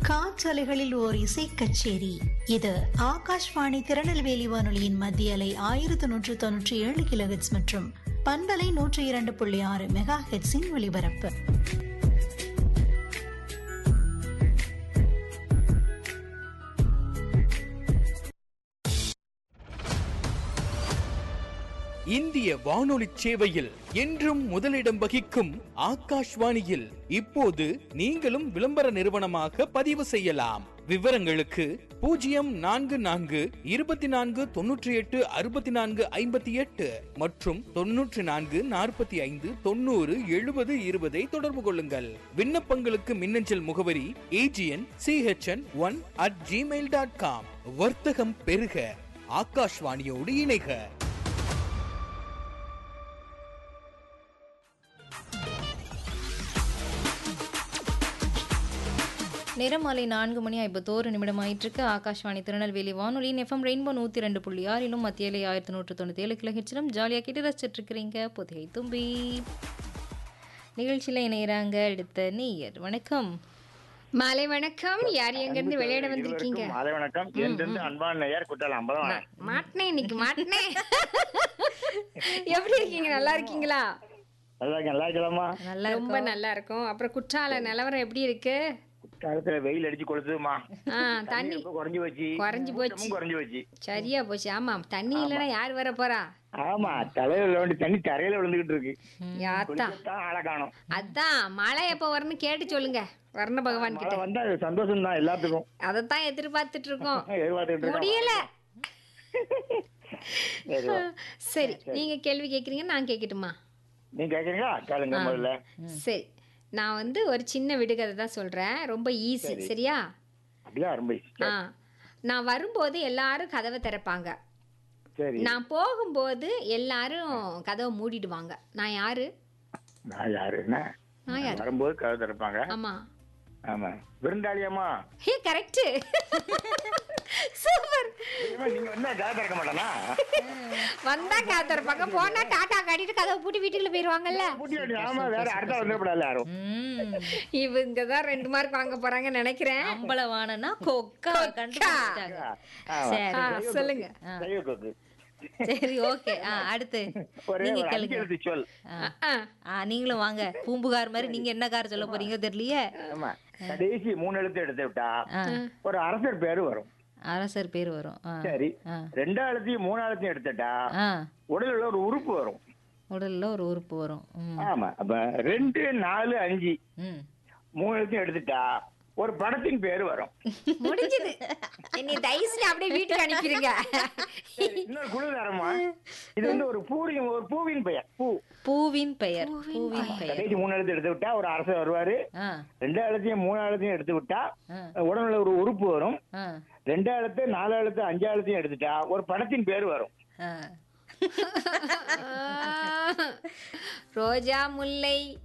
காற்றலைகளில் ஓர் இசை கச்சேரி இது ஆகாஷ்வாணி திருநெல்வேலி வானொலியின் மத்திய அலை ஆயிரத்து நூற்று தொன்னூற்றி ஏழு கிலோஹெட்ஸ் மற்றும் பண்பலை நூற்றி இரண்டு புள்ளி ஆறு மெகா ஹெட்ஸின் ஒலிபரப்பு இந்திய வானொலி சேவையில் என்றும் முதலிடம் வகிக்கும் ஆகாஷ்வாணியில் இப்போது நீங்களும் விளம்பர நிறுவனமாக பதிவு செய்யலாம் விவரங்களுக்கு பூஜ்ஜியம் நான்கு நான்கு இருபத்தி நான்கு தொன்னூற்றி எட்டு அறுபத்தி நான்கு ஐம்பத்தி எட்டு மற்றும் தொன்னூற்றி நான்கு நாற்பத்தி ஐந்து தொண்ணூறு எழுபது இருபதை தொடர்பு கொள்ளுங்கள் விண்ணப்பங்களுக்கு மின்னஞ்சல் முகவரி AGN CHN one at Gmail dot com வர்த்தகம் பெருக ஆகாஷ்வாணியோடு இணைக நேரம் மாலை நான்கு மணி ஐம்பத்தோரு நிமிடம் ஆயிட்டிருக்கு ஆகாஷ்வாணி திருநெல்வேலி வானொலியின் எஃப்எம் ரெயின்போ நூற்றி ரெண்டு புள்ளி ஆறிலும் மத்தியிலே ஆயிரத்தி நூற்று தொண்ணூற்றி ஏழு கிலோ ஹெச்சிலும் ஜாலியாக கேட்டு ரசிச்சிட்டு இருக்கிறீங்க புதிய தும்பி நிகழ்ச்சியில் இணைகிறாங்க அடுத்த நீயர் வணக்கம் மாலை வணக்கம் யார் எங்க இருந்து விளையாட வந்திருக்கீங்க இருவருக்கும் மாலை வணக்கம் என்றிருந்து அன்பான நேயர் குட்டல் அம்பலம் மாட்டினேன் இன்னைக்கு மாட்டினேன் எப்படி இருக்கீங்க நல்லா இருக்கீங்களா நல்லா இருக்கேன் நல்லா இருக்கலாமா நல்லா ரொம்ப நல்லா இருக்கும் அப்புறம் குற்றால நிலவரம் எப்படி இருக்கு காலத்துல வெயில் அடிச்சு கொளுத்துதுமா ஆ தண்ணி இப்ப குறைஞ்சு போச்சு குறைஞ்சு போச்சு கூட்டமும் குறைஞ்சு போச்சு சரியா போச்சு ஆமா தண்ணி இல்லைன்னா யார் வர போறா ஆமா தலையில வேண்டி தண்ணி தரையில விழுந்துகிட்டு இருக்கு யாத்தா குளிக்கத்தான் ஆளை காணும் அதான் மழை எப்போ வரணும் கேட்டு சொல்லுங்க வர்ண பகவான் மழை கிட்ட வந்தா அது சந்தோஷம் தான் எல்லாத்துக்கும் அதைத்தான் எதிர்பார்த்துட்டு இருக்கோம் எதிர்பார்த்துட்டு இருக்கோம். முடியல சரி, சரி நீங்க கேள்வி கேக்குறீங்க நான் கேட்கட்டுமா நீங்க கேக்குறீங்களா கேளுங்க முதல்ல சரி நான் வந்து ஒரு சின்ன விடுகதை தான் சொல்றேன் ரொம்ப ஈஸி சரியா அப்படியா ரொம்ப easy. ஆ நான் வரும்போது எல்லாரும் கதவை திறப்பாங்க சரி நான் போகும்போது எல்லாரும் கதவை மூடிடுவாங்க நான் யாரு நான் யாரு என்ன நான் யாரு வரும்போது கதை திறப்பாங்க ஆமா ஆமா விருந்தாளியம்மா ஹே கரெக்ட் சூப்பர் இனிமே நீங்க என்ன கதை திறக்க மாட்டானா வந்தா கதை திறப்பாங்க போனா டாட்டா காட்டிட்டு கதவை பூட்டி வீட்டுக்குள்ள போயிருவாங்கல்ல பூட்டி விட்டு, ஆமா வேற அடுத்த வந்துடக்கூடாது யாரும் ம் இவங்க தான் ரெண்டு மார்க் வாங்க போறாங்கன்னு நினைக்கிறேன் அம்பளவானனா கொக்கா கண்டுபிடிச்சிட்டாங்க ஆமா. சரி ஆ, சொல்லுங்க சைவ கொக்கு சரி ஓகே ஆ அடுத்து ஒரே நீங்க ஒரு அஞ்சு கேளுங்க எழுத்து சொல் ஆ. ஆ, ஆ நீங்களும் வாங்க பூம்புகார் மாதிரி நீங்க என்ன கார் சொல்ல போறீங்க தெரியலையே ஆமா கடைசி மூணு எழுத்து எடுத்து விட்டா ஆ, ஒரு அரசர் பேரு வரும் அரசர் பேர் வரும் ஆ, சரி ஆ, ரெண்டாயிரத்தையும் மூணாயிரத்தையும் எடுத்துட்டா ஆ உடல்ல ஒரு உறுப்பு வரும் உடல்ல ஒரு உறுப்பு வரும் ம், ஆமா அப்ப ரெண்டு நாலு அஞ்சு ம். மூணு எழுத்தையும் எடுத்துட்டா ஒரு படத்தின் பேரு வரும் முடிஞ்சது என்னை தயவுசெய்து அப்படியே வீட்டுக்கு அனுப்பிடுங்க சரி, இன்னொரு குழு தரமா இது வந்து ஒரு பூரின் ஒரு பூவின் பெயர் பூ பூவின் பெயர் பூவின் பெயர் கடைசி மூணு எழுத்து எடுத்து விட்டா ஒரு அரசர் வருவாரு ஆ ரெண்டாயிரத்தையும் மூணாயிரத்தையும் எடுத்து விட்டா ஆ, உடம்புல ஒரு உறுப்பு வரும் ஆ, ரெண்டாயிரத்து நாலாயிரத்து அஞ்சாயிரத்தையும் எடுத்துட்டா ஒரு படத்தின் பேர் வரும் ஆ. ரோஜா முல்லை